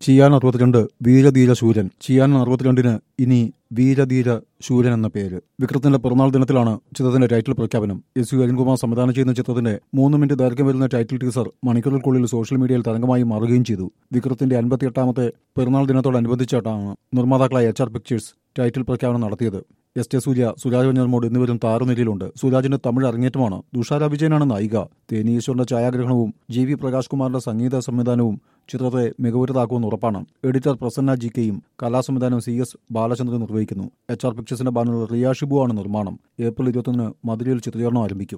ചിയാൻ അറുപത്തിരണ്ട് വീരധീര ശൂരൻ ചിയാൻ അറുപത്തിരണ്ടിന് ഇനി വീരധീര ശൂരൻ എന്ന പേര് വിക്രത്തിന്റെ പിറന്നാൾ ദിനത്തിലാണ് ചിത്രത്തിന്റെ ടൈറ്റിൽ പ്രഖ്യാപനം എസ് യു അരുൺകുമാർ സംവിധാനം ചെയ്യുന്ന ചിത്രത്തിന്റെ മൂന്ന് മിനിറ്റ് ദൈർഘ്യം വരുന്ന ടൈറ്റിൽ ടീസർ മണിക്കൂറുകൾക്കുള്ളിൽ സോഷ്യൽ മീഡിയയിൽ തരംഗമായി മാറുകയും ചെയ്തു വിക്രത്തിന്റെ അൻപത്തിയെട്ടാമത്തെ പിറന്നാൾ ദിനത്തോടനുബന്ധിച്ചാണ് നിർമ്മാതാക്കളായ എച്ച് ആർ പിക്ചേഴ്സ് ടൈറ്റിൽ പ്രഖ്യാപനം നടത്തിയത് എസ് ജെ സൂര്യ സുരാജ് വെഞ്ഞർമോട് എന്നിവരും താരനിരയിലുണ്ട് സുരാജിന്റെ തമിഴ് അരങ്ങേറ്റമാണ് തുഷാര വിജയനാണ് നായിക തേനി ഈശ്വറിന്റെ ഛായാഗ്രഹണവും ജി വി പ്രകാശ് കുമാറിന്റെ സംഗീത സംവിധാനവും ചിത്രത്തെ മികവുറ്റതാക്കുമെന്ന് ഉറപ്പാണ് എഡിറ്റർ പ്രസന്ന ജി കെയും കലാസംവിധാനം സി എസ് ബാലചന്ദ്രൻ നിർവഹിക്കുന്നു എച്ച് ആർ പിക്ചേഴ്സിന്റെ ബാനറിൽ റിയ ഷിബു ആണ് നിർമ്മാണം ഏപ്രിൽ ഇരുപത്തൊന്നിന് മധുരയിൽ ചിത്രീകരണം ആരംഭിക്കും